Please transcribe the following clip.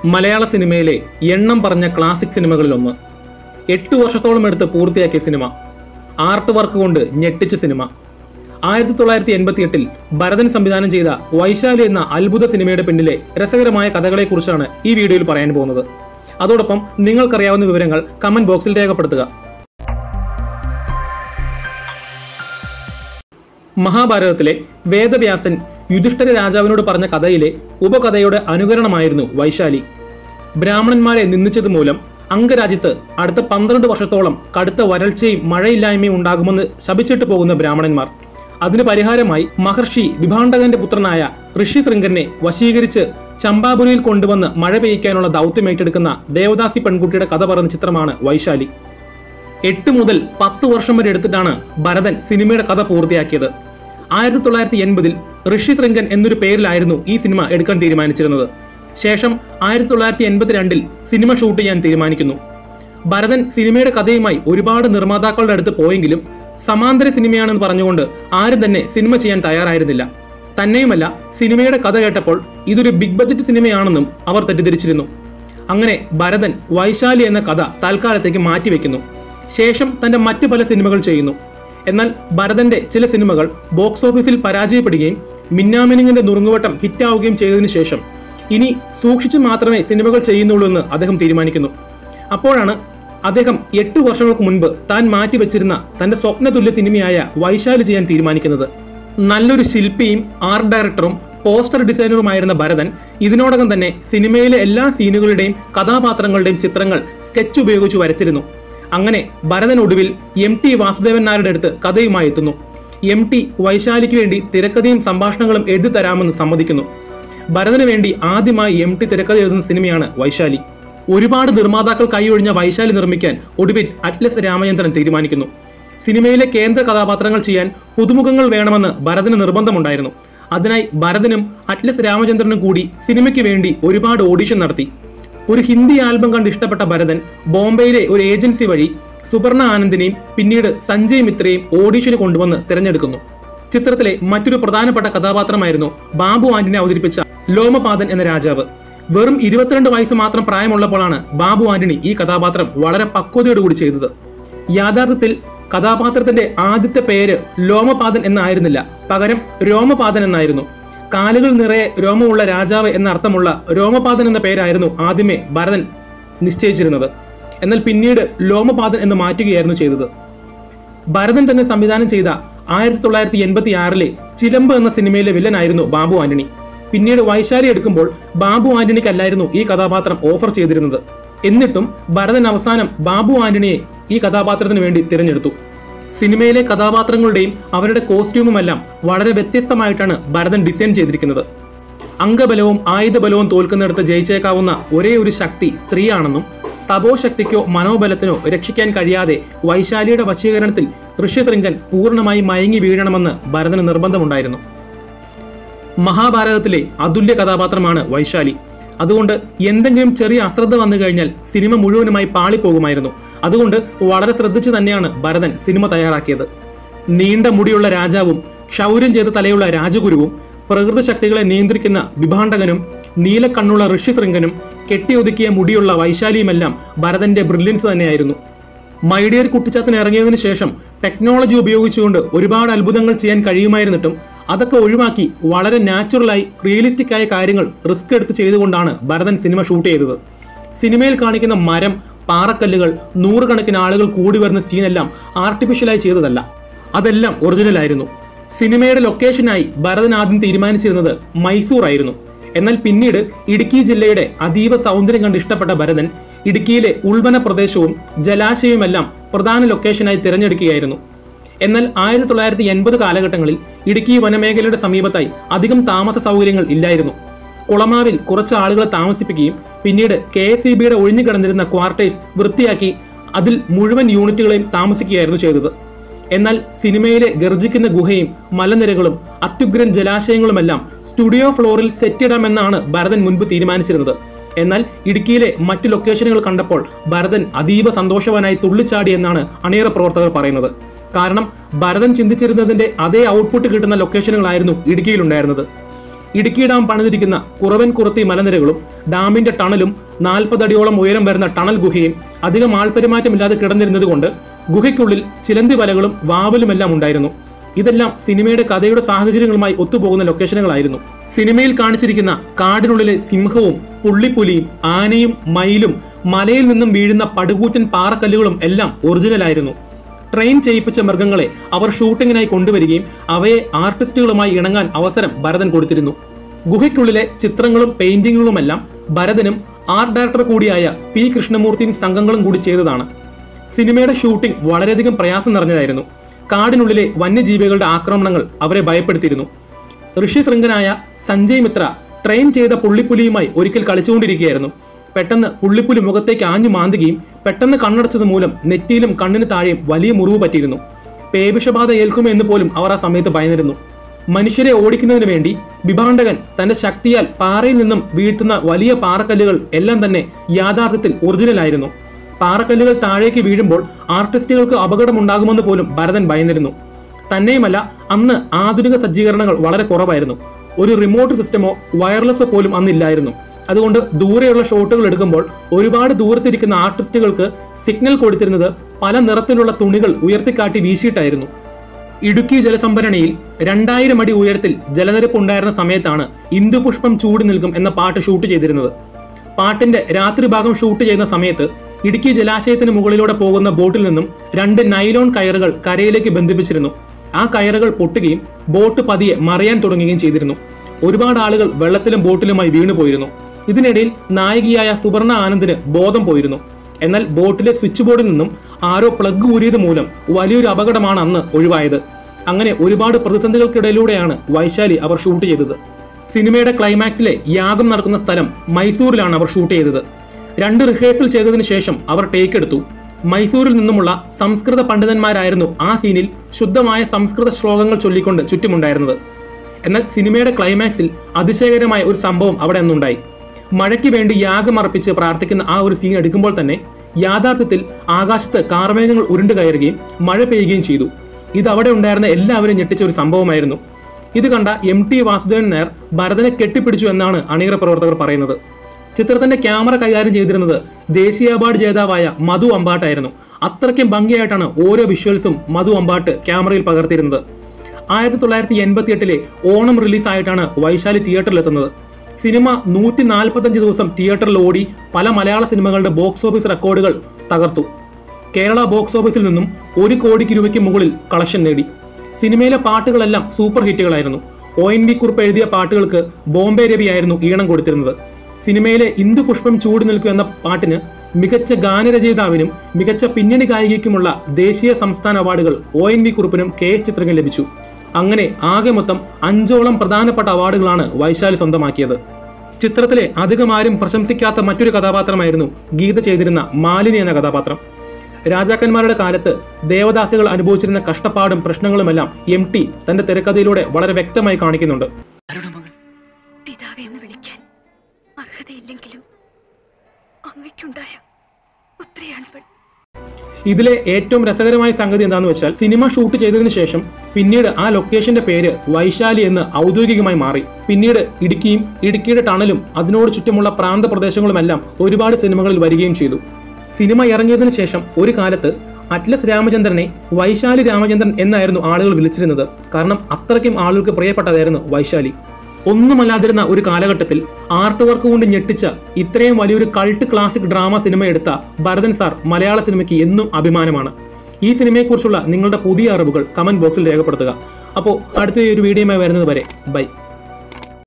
മലയാള സിനിമയിലെ എണ്ണം പറഞ്ഞ ക്ലാസിക് സിനിമകളിലൊന്ന് എട്ട് വർഷത്തോളം എടുത്ത് പൂർത്തിയാക്കിയ സിനിമ ആർട്ട് വർക്ക് കൊണ്ട് ഞെട്ടിച്ച സിനിമ ആയിരത്തി തൊള്ളായിരത്തി എൺപത്തി എട്ടിൽ ഭരതൻ സംവിധാനം ചെയ്ത വൈശാലി എന്ന അത്ഭുത സിനിമയുടെ പിന്നിലെ രസകരമായ കഥകളെക്കുറിച്ചാണ് ഈ വീഡിയോയിൽ പറയാൻ പോകുന്നത് അതോടൊപ്പം നിങ്ങൾക്കറിയാവുന്ന വിവരങ്ങൾ കമന്റ് ബോക്സിൽ രേഖപ്പെടുത്തുക മഹാഭാരതത്തിലെ വേദവ്യാസൻ യുധിഷ്ഠിര രാജാവിനോട് പറഞ്ഞ കഥയിലെ ഉപകഥയുടെ അനുകരണമായിരുന്നു വൈശാലി ബ്രാഹ്മണന്മാരെ നിന്ദിച്ചത് മൂലം അംഗരാജ്യത്ത് അടുത്ത പന്ത്രണ്ട് വർഷത്തോളം കടുത്ത വരൾച്ചയും മഴയില്ലായ്മയും ഉണ്ടാകുമെന്ന് ശപിച്ചിട്ട് പോകുന്ന ബ്രാഹ്മണന്മാർ അതിന് പരിഹാരമായി മഹർഷി വിഭാണ്ഡകന്റെ പുത്രനായ ഋഷി ശൃംഗനെ വശീകരിച്ച് ചമ്പാപുരിയിൽ കൊണ്ടുവന്ന് മഴ പെയ്യിക്കാനുള്ള ദൗത്യം ഏറ്റെടുക്കുന്ന ദേവദാസി പെൺകുട്ടിയുടെ കഥ പറയുന്ന ചിത്രമാണ് വൈശാലി എട്ട് മുതൽ പത്ത് വർഷം വരെ എടുത്തിട്ടാണ് ഭരതൻ സിനിമയുടെ കഥ പൂർത്തിയാക്കിയത് ആയിരത്തി തൊള്ളായിരത്തി എൺപതിൽ ഋഷി ശൃംഗൻ എന്നൊരു പേരിലായിരുന്നു ഈ സിനിമ എടുക്കാൻ തീരുമാനിച്ചിരുന്നത് ശേഷം ആയിരത്തി തൊള്ളായിരത്തി എൺപത്തിരണ്ടിൽ സിനിമ ഷൂട്ട് ചെയ്യാൻ തീരുമാനിക്കുന്നു ഭരതൻ സിനിമയുടെ കഥയുമായി ഒരുപാട് നിർമ്മാതാക്കളുടെ അടുത്ത് പോയെങ്കിലും സമാന്തര സിനിമയാണെന്ന് പറഞ്ഞുകൊണ്ട് ആരും തന്നെ സിനിമ ചെയ്യാൻ തയ്യാറായിരുന്നില്ല തന്നെയുമല്ല സിനിമയുടെ കഥ കേട്ടപ്പോൾ ഇതൊരു ബിഗ് ബജറ്റ് സിനിമയാണെന്നും അവർ തെറ്റിദ്ധരിച്ചിരുന്നു അങ്ങനെ ഭരതൻ വൈശാലി എന്ന കഥ തൽക്കാലത്തേക്ക് മാറ്റിവെക്കുന്നു ശേഷം തന്റെ മറ്റു പല സിനിമകൾ ചെയ്യുന്നു എന്നാൽ ഭരതന്റെ ചില സിനിമകൾ ബോക്സ് ഓഫീസിൽ പരാജയപ്പെടുകയും മിന്നാമിനിങ്ങിന്റെ നുറുങ്ങുവട്ടം ഹിറ്റാവുകയും ചെയ്തതിനു ശേഷം ഇനി സൂക്ഷിച്ചു മാത്രമേ സിനിമകൾ ചെയ്യുന്നുള്ളൂ എന്ന് അദ്ദേഹം തീരുമാനിക്കുന്നു അപ്പോഴാണ് അദ്ദേഹം എട്ട് വർഷങ്ങൾക്ക് മുൻപ് താൻ മാറ്റിവെച്ചിരുന്ന തന്റെ സ്വപ്നതുല്യ സിനിമയായ വൈശാലി ചെയ്യാൻ തീരുമാനിക്കുന്നത് നല്ലൊരു ശില്പിയും ആർട്ട് ഡയറക്ടറും പോസ്റ്റർ ഡിസൈനറുമായിരുന്ന ഭരതൻ ഇതിനോടകം തന്നെ സിനിമയിലെ എല്ലാ സീനുകളുടെയും കഥാപാത്രങ്ങളുടെയും ചിത്രങ്ങൾ സ്കെച്ച് ഉപയോഗിച്ച് വരച്ചിരുന്നു അങ്ങനെ ഭരതൻ ഒടുവിൽ എം ടി വാസുദേവൻ നായരുടെ അടുത്ത് കഥയുമായി എത്തുന്നു എം ടി വൈശാലിക്ക് വേണ്ടി തിരക്കഥയും സംഭാഷണങ്ങളും എഴുതി തരാമെന്ന് സമ്മതിക്കുന്നു ഭരതന് വേണ്ടി ആദ്യമായി എം ടി തിരക്കഥ എഴുതുന്ന സിനിമയാണ് വൈശാലി ഒരുപാട് നിർമ്മാതാക്കൾ കൈയൊഴിഞ്ഞ വൈശാലി നിർമ്മിക്കാൻ ഒടുവിൽ അറ്റ്ലസ് രാമചന്ദ്രൻ തീരുമാനിക്കുന്നു സിനിമയിലെ കേന്ദ്ര കഥാപാത്രങ്ങൾ ചെയ്യാൻ പുതുമുഖങ്ങൾ വേണമെന്ന് ഭരതന് നിർബന്ധമുണ്ടായിരുന്നു അതിനായി ഭരതനും അറ്റ്ലസ് രാമചന്ദ്രനും കൂടി സിനിമയ്ക്ക് വേണ്ടി ഒരുപാട് ഓഡിഷൻ നടത്തി ഒരു ഹിന്ദി ആൽബം കണ്ട് ഇഷ്ടപ്പെട്ട ഭരതൻ ബോംബെയിലെ ഒരു ഏജൻസി വഴി സുവർണ ആനന്ദിനെയും പിന്നീട് സഞ്ജയ് മിത്രയും ഓഡീഷന് കൊണ്ടുവന്ന് തിരഞ്ഞെടുക്കുന്നു ചിത്രത്തിലെ മറ്റൊരു പ്രധാനപ്പെട്ട കഥാപാത്രമായിരുന്നു ബാബു ആന്റണി അവതരിപ്പിച്ച ലോമപാതൻ എന്ന രാജാവ് വെറും ഇരുപത്തിരണ്ട് വയസ്സ് മാത്രം പ്രായമുള്ളപ്പോഴാണ് ബാബു ആന്റണി ഈ കഥാപാത്രം വളരെ പക്വതയോടുകൂടി ചെയ്തത് യാഥാർത്ഥ്യത്തിൽ കഥാപാത്രത്തിന്റെ ആദ്യത്തെ പേര് ലോമപാതൻ എന്നായിരുന്നില്ല പകരം രോമപാതൻ എന്നായിരുന്നു കാലുകൾ നിറയെ രോമമുള്ള രാജാവ് എന്ന അർത്ഥമുള്ള രോമപാതൻ എന്ന പേരായിരുന്നു ആദ്യമേ ഭരതൻ നിശ്ചയിച്ചിരുന്നത് എന്നാൽ പിന്നീട് ലോമപാതൻ എന്ന് മാറ്റുകയായിരുന്നു ചെയ്തത് ഭരതൻ തന്നെ സംവിധാനം ചെയ്ത ആയിരത്തി തൊള്ളായിരത്തി എൺപത്തി ആറിലെ ചിലമ്പ് എന്ന സിനിമയിലെ വില്ലനായിരുന്നു ബാബു ആന്റണി പിന്നീട് വൈശാലി എടുക്കുമ്പോൾ ബാബു ആന്റണിക്കല്ലായിരുന്നു ഈ കഥാപാത്രം ഓഫർ ചെയ്തിരുന്നത് എന്നിട്ടും ഭരതൻ അവസാനം ബാബു ആന്റണിയെ ഈ കഥാപാത്രത്തിന് വേണ്ടി തിരഞ്ഞെടുത്തു സിനിമയിലെ കഥാപാത്രങ്ങളുടെയും അവരുടെ കോസ്റ്റ്യൂമുമെല്ലാം വളരെ വ്യത്യസ്തമായിട്ടാണ് ഭരതൻ ഡിസൈൻ ചെയ്തിരിക്കുന്നത് അംഗബലവും ആയുധബലവും തോൽക്കുന്നിടത്ത് ജയിച്ചേക്കാവുന്ന ഒരേ ഒരു ശക്തി സ്ത്രീയാണെന്നും തപോശക്തിക്കോ മനോബലത്തിനോ രക്ഷിക്കാൻ കഴിയാതെ വൈശാലിയുടെ വശീകരണത്തിൽ ഋഷ്യശൃംഗൻ പൂർണ്ണമായി മയങ്ങി വീഴണമെന്ന് ഭരതന് നിർബന്ധമുണ്ടായിരുന്നു മഹാഭാരതത്തിലെ അതുല്യ കഥാപാത്രമാണ് വൈശാലി അതുകൊണ്ട് എന്തെങ്കിലും ചെറിയ അശ്രദ്ധ വന്നു കഴിഞ്ഞാൽ സിനിമ മുഴുവനുമായി പാളിപ്പോകുമായിരുന്നു അതുകൊണ്ട് വളരെ ശ്രദ്ധിച്ചു തന്നെയാണ് ഭരതൻ സിനിമ തയ്യാറാക്കിയത് നീണ്ട മുടിയുള്ള രാജാവും ക്ഷൗര്യം ചെയ്ത തലയുള്ള രാജഗുരുവും പ്രകൃതി ശക്തികളെ നിയന്ത്രിക്കുന്ന വിഭാണ്ഡകനും നീലക്കണ്ണുള്ള ഋഷ്യശൃംഗനും കെട്ടിയൊതുക്കിയ മുടിയുള്ള വൈശാലിയുമെല്ലാം ഭരതന്റെ ബ്രില്യൻസ് തന്നെയായിരുന്നു മൈഡിയർ കുട്ടിച്ചാത്തിന് ഇറങ്ങിയതിനു ശേഷം ടെക്നോളജി ഉപയോഗിച്ചുകൊണ്ട് ഒരുപാട് അത്ഭുതങ്ങൾ ചെയ്യാൻ കഴിയുമായിരുന്നിട്ടും അതൊക്കെ ഒഴിവാക്കി വളരെ നാച്ചുറലായി റിയലിസ്റ്റിക് ആയ കാര്യങ്ങൾ റിസ്ക് എടുത്ത് ചെയ്തുകൊണ്ടാണ് ഭരതൻ സിനിമ ഷൂട്ട് ചെയ്തത് സിനിമയിൽ കാണിക്കുന്ന മരം പാറക്കല്ലുകൾ നൂറുകണക്കിന് ആളുകൾ കൂടി വരുന്ന സീനെല്ലാം ആർട്ടിഫിഷ്യലായി ചെയ്തതല്ല അതെല്ലാം ഒറിജിനൽ ആയിരുന്നു സിനിമയുടെ ലൊക്കേഷനായി ഭരതൻ ആദ്യം തീരുമാനിച്ചിരുന്നത് മൈസൂർ ആയിരുന്നു എന്നാൽ പിന്നീട് ഇടുക്കി ജില്ലയുടെ അതീവ സൗന്ദര്യം കണ്ട് ഇഷ്ടപ്പെട്ട ഭരതൻ ഇടുക്കിയിലെ ഉൾവന പ്രദേശവും ജലാശയവുമെല്ലാം പ്രധാന ലൊക്കേഷനായി തിരഞ്ഞെടുക്കുകയായിരുന്നു എന്നാൽ ആയിരത്തി തൊള്ളായിരത്തി എൺപത് കാലഘട്ടങ്ങളിൽ ഇടുക്കി വനമേഖലയുടെ സമീപത്തായി അധികം താമസ സൗകര്യങ്ങൾ ഇല്ലായിരുന്നു കുളമാവിൽ കുറച്ച് ആളുകളെ താമസിപ്പിക്കുകയും പിന്നീട് കെ എസ് ഇ ബിയുടെ ഒഴിഞ്ഞു കിടന്നിരുന്ന ക്വാർട്ടേഴ്സ് വൃത്തിയാക്കി അതിൽ മുഴുവൻ യൂണിറ്റുകളെയും താമസിക്കുകയായിരുന്നു ചെയ്തത് എന്നാൽ സിനിമയിലെ ഗർജിക്കുന്ന ഗുഹയും മലനിരകളും അത്യുഗ്രൻ ജലാശയങ്ങളുമെല്ലാം സ്റ്റുഡിയോ ഫ്ലോറിൽ സെറ്റിടാമെന്നാണ് ഭരതൻ മുൻപ് തീരുമാനിച്ചിരുന്നത് എന്നാൽ ഇടുക്കിയിലെ മറ്റു ലൊക്കേഷനുകൾ കണ്ടപ്പോൾ ഭരതൻ അതീവ സന്തോഷവാനായി തുള്ളിച്ചാടി എന്നാണ് അണിയറ പ്രവർത്തകർ പറയുന്നത് കാരണം ഭരതൻ ചിന്തിച്ചിരുന്നതിന്റെ അതേ ഔട്ട്പുട്ട് കിട്ടുന്ന ലൊക്കേഷനുകളായിരുന്നു ഇടുക്കിയിലുണ്ടായിരുന്നത് ഇടുക്കി ഡാം പണിതിരിക്കുന്ന കുറവൻ കുറത്തി മലനിരകളും ഡാമിന്റെ ടണലും നാൽപ്പതടിയോളം ഉയരം വരുന്ന ടണൽ ഗുഹയും അധികം ആൾപെരുമാറ്റമില്ലാതെ കിടന്നിരുന്നതുകൊണ്ട് ഗുഹയ്ക്കുള്ളിൽ ചിലന്തി വലകളും വാവലുമെല്ലാം ഉണ്ടായിരുന്നു ഇതെല്ലാം സിനിമയുടെ കഥയുടെ സാഹചര്യങ്ങളുമായി ഒത്തുപോകുന്ന ലൊക്കേഷനുകളായിരുന്നു സിനിമയിൽ കാണിച്ചിരിക്കുന്ന കാടിനുള്ളിലെ സിംഹവും പുള്ളിപ്പുലിയും ആനയും മയിലും മലയിൽ നിന്നും വീഴുന്ന പടുകൂറ്റൻ പാറക്കല്ലുകളും എല്ലാം ഒറിജിനലായിരുന്നു ട്രെയിൻ ചെയ്യിപ്പിച്ച മൃഗങ്ങളെ അവർ ഷൂട്ടിങ്ങിനായി കൊണ്ടുവരികയും അവയെ ആർട്ടിസ്റ്റുകളുമായി ഇണങ്ങാൻ അവസരം ഭരതൻ കൊടുത്തിരുന്നു ഗുഹയ്ക്കുള്ളിലെ ചിത്രങ്ങളും പെയിന്റിങ്ങുകളുമെല്ലാം ഭരതനും ആർട്ട് ഡയറക്ടർ കൂടിയായ പി കൃഷ്ണമൂർത്തിയും സംഘങ്ങളും കൂടി ചെയ്തതാണ് സിനിമയുടെ ഷൂട്ടിംഗ് വളരെയധികം പ്രയാസം നിറഞ്ഞതായിരുന്നു കാടിനുള്ളിലെ വന്യജീവികളുടെ ആക്രമണങ്ങൾ അവരെ ഭയപ്പെടുത്തിയിരുന്നു ഋഷിശൃംഗനായ സഞ്ജയ് മിത്ര ട്രെയിൻ ചെയ്ത പുള്ളിപ്പുലിയുമായി ഒരിക്കൽ കളിച്ചുകൊണ്ടിരിക്കുകയായിരുന്നു പെട്ടെന്ന് പുള്ളിപ്പുലി മുഖത്തേക്ക് ആഞ്ഞു മാന്തുകയും പെട്ടെന്ന് കണ്ണടച്ചത് മൂലം നെറ്റിയിലും കണ്ണിന് താഴെയും വലിയ മുറിവ് പറ്റിയിരുന്നു പേവിഷബാധ ഏൽക്കുമോ എന്ന് പോലും അവർ ആ സമയത്ത് ഭയന്നിരുന്നു മനുഷ്യരെ ഓടിക്കുന്നതിന് വേണ്ടി വിഭാണ്ടകൻ തന്റെ ശക്തിയാൽ പാറയിൽ നിന്നും വീഴ്ത്തുന്ന വലിയ പാറക്കല്ലുകൾ എല്ലാം തന്നെ യാഥാർത്ഥ്യത്തിൽ ഒറിജിനലായിരുന്നു പാറക്കല്ലുകൾ താഴേക്ക് വീഴുമ്പോൾ ആർട്ടിസ്റ്റുകൾക്ക് അപകടമുണ്ടാകുമെന്ന് പോലും ഭരതൻ ഭയന്നിരുന്നു തന്നെയുമല്ല അന്ന് ആധുനിക സജ്ജീകരണങ്ങൾ വളരെ കുറവായിരുന്നു ഒരു റിമോട്ട് സിസ്റ്റമോ വയർലെസ്സോ പോലും അന്നില്ലായിരുന്നു അതുകൊണ്ട് ദൂരെയുള്ള ഷോട്ടുകൾ എടുക്കുമ്പോൾ ഒരുപാട് ദൂരത്തിരിക്കുന്ന ആർട്ടിസ്റ്റുകൾക്ക് സിഗ്നൽ കൊടുത്തിരുന്നത് പല നിറത്തിലുള്ള തുണികൾ ഉയർത്തിക്കാട്ടി വീശിയിട്ടായിരുന്നു ഇടുക്കി ജലസംഭരണിയിൽ രണ്ടായിരം അടി ഉയരത്തിൽ ജലനിരപ്പ് ഉണ്ടായിരുന്ന സമയത്താണ് ഇന്ദുപുഷ്പം ചൂടി നിൽക്കും എന്ന പാട്ട് ഷൂട്ട് ചെയ്തിരുന്നത് പാട്ടിന്റെ രാത്രി ഭാഗം ഷൂട്ട് ചെയ്യുന്ന സമയത്ത് ഇടുക്കി ജലാശയത്തിന് മുകളിലൂടെ പോകുന്ന ബോട്ടിൽ നിന്നും രണ്ട് നൈലോൺ കയറുകൾ കരയിലേക്ക് ബന്ധിപ്പിച്ചിരുന്നു ആ കയറുകൾ പൊട്ടുകയും ബോട്ട് പതിയെ മറയാൻ തുടങ്ങുകയും ചെയ്തിരുന്നു ഒരുപാട് ആളുകൾ വെള്ളത്തിലും ബോട്ടിലുമായി വീണുപോയിരുന്നു ഇതിനിടയിൽ നായികയായ സുവർണ ആനന്ദിന് ബോധം പോയിരുന്നു എന്നാൽ ബോട്ടിലെ സ്വിച്ച് ബോർഡിൽ നിന്നും ആരോ പ്ലഗ് ഊരിയത് മൂലം വലിയൊരു അപകടമാണ് അന്ന് ഒഴിവായത് അങ്ങനെ ഒരുപാട് പ്രതിസന്ധികൾക്കിടയിലൂടെയാണ് വൈശാലി അവർ ഷൂട്ട് ചെയ്തത് സിനിമയുടെ ക്ലൈമാക്സിലെ യാഗം നടക്കുന്ന സ്ഥലം മൈസൂരിലാണ് അവർ ഷൂട്ട് ചെയ്തത് രണ്ട് റിഹേഴ്സൽ ചെയ്തതിനു ശേഷം അവർ ടേക്ക് എടുത്തു മൈസൂരിൽ നിന്നുമുള്ള സംസ്കൃത പണ്ഡിതന്മാരായിരുന്നു ആ സീനിൽ ശുദ്ധമായ സംസ്കൃത ശ്ലോകങ്ങൾ ചൊല്ലിക്കൊണ്ട് ചുറ്റുമുണ്ടായിരുന്നത് എന്നാൽ സിനിമയുടെ ക്ലൈമാക്സിൽ അതിശയകരമായ ഒരു സംഭവം അവിടെ നിന്നുണ്ടായി മഴയ്ക്ക് വേണ്ടി യാഗമർപ്പിച്ച് പ്രാർത്ഥിക്കുന്ന ആ ഒരു സീൻ എടുക്കുമ്പോൾ തന്നെ യാഥാർത്ഥ്യത്തിൽ ആകാശത്ത് കാർമേഘങ്ങൾ ഉരുണ്ടു കയറുകയും മഴ പെയ്യുകയും ചെയ്തു ഇത് അവിടെ ഉണ്ടായിരുന്ന എല്ലാവരും ഞെട്ടിച്ച ഒരു സംഭവമായിരുന്നു ഇത് കണ്ട എം ടി വാസുദേവൻ നായർ ഭരതനെ കെട്ടിപ്പിടിച്ചു എന്നാണ് അണിയറ പ്രവർത്തകർ പറയുന്നത് ചിത്രത്തിന്റെ ക്യാമറ കൈകാര്യം ചെയ്തിരുന്നത് ദേശീയ അവാർഡ് ജേതാവായ മധു അമ്പാട്ടായിരുന്നു അത്രയ്ക്കും ഭംഗിയായിട്ടാണ് ഓരോ വിഷ്വൽസും മധു അമ്പാട്ട് ക്യാമറയിൽ പകർത്തിയിരുന്നത് ആയിരത്തി തൊള്ളായിരത്തി എൺപത്തി എട്ടിലെ ഓണം റിലീസായിട്ടാണ് വൈശാലി തിയേറ്ററിലെത്തുന്നത് സിനിമ നൂറ്റി നാൽപ്പത്തഞ്ച് ദിവസം തിയേറ്ററിൽ ഓടി പല മലയാള സിനിമകളുടെ ബോക്സ് ഓഫീസ് റെക്കോർഡുകൾ തകർത്തു കേരള ബോക്സ് ഓഫീസിൽ നിന്നും ഒരു കോടിക്ക് രൂപയ്ക്ക് മുകളിൽ കളക്ഷൻ നേടി സിനിമയിലെ പാട്ടുകളെല്ലാം സൂപ്പർ ഹിറ്റുകളായിരുന്നു ഒ എൻ വി കുറിപ്പ് എഴുതിയ പാട്ടുകൾക്ക് ബോംബെ രവിയായിരുന്നു ഈണം കൊടുത്തിരുന്നത് സിനിമയിലെ ഇന്ദു പുഷ്പം ചൂട് നിൽക്കും എന്ന പാട്ടിന് മികച്ച ഗാനരചയിതാവിനും മികച്ച പിന്നണി ഗായികയ്ക്കുമുള്ള ദേശീയ സംസ്ഥാന അവാർഡുകൾ ഒ എൻ വി കുറിപ്പിനും കെ എസ് ചിത്രങ്ങൾ ലഭിച്ചു അങ്ങനെ ആകെ മൊത്തം അഞ്ചോളം പ്രധാനപ്പെട്ട അവാർഡുകളാണ് വൈശാലി സ്വന്തമാക്കിയത് ചിത്രത്തിലെ അധികം ആരും പ്രശംസിക്കാത്ത മറ്റൊരു കഥാപാത്രമായിരുന്നു ഗീത ചെയ്തിരുന്ന മാലിനി എന്ന കഥാപാത്രം രാജാക്കന്മാരുടെ കാലത്ത് ദേവദാസികൾ അനുഭവിച്ചിരുന്ന കഷ്ടപ്പാടും പ്രശ്നങ്ങളുമെല്ലാം എം ടി തന്റെ തിരക്കഥയിലൂടെ വളരെ വ്യക്തമായി കാണിക്കുന്നുണ്ട് അരുണമകൾ പിതാവെ എന്ന് വിളിക്കാൻ അർഹതയില്ലെങ്കിലും അങ്ങയ്ക്കുണ്ടായ പുത്രിയാണിവൾ ഇതിലെ ഏറ്റവും രസകരമായ സംഗതി എന്താണെന്ന് വെച്ചാൽ സിനിമ ഷൂട്ട് ചെയ്തതിനു ശേഷം പിന്നീട് ആ ലൊക്കേഷന്റെ പേര് വൈശാലി എന്ന് ഔദ്യോഗികമായി മാറി പിന്നീട് ഇടുക്കിയും ഇടുക്കിയുടെ ടണലും അതിനോട് ചുറ്റുമുള്ള പ്രാന്ത പ്രദേശങ്ങളുമെല്ലാം ഒരുപാട് സിനിമകളിൽ വരികയും ചെയ്തു സിനിമ ഇറങ്ങിയതിനു ശേഷം ഒരു കാലത്ത് അറ്റ്ലസ് രാമചന്ദ്രനെ വൈശാലി രാമചന്ദ്രൻ എന്നായിരുന്നു ആളുകൾ വിളിച്ചിരുന്നത് കാരണം അത്രയ്ക്കും ആളുകൾക്ക് പ്രിയപ്പെട്ടതായിരുന്നു വൈശാലി ഒന്നുമല്ലാതിരുന്ന ഒരു കാലഘട്ടത്തിൽ ആർട്ട് വർക്ക് കൊണ്ട് ഞെട്ടിച്ച ഇത്രയും വലിയൊരു കൾട്ട് ക്ലാസിക് ഡ്രാമ സിനിമ എടുത്ത ഭരതൻ സാർ മലയാള സിനിമയ്ക്ക് എന്നും അഭിമാനമാണ് ഈ സിനിമയെക്കുറിച്ചുള്ള നിങ്ങളുടെ പുതിയ അറിവുകൾ കമന്റ് ബോക്സിൽ രേഖപ്പെടുത്തുക അപ്പോൾ അടുത്ത ഒരു വീഡിയോയുമായി വരുന്നത് വരെ ബൈ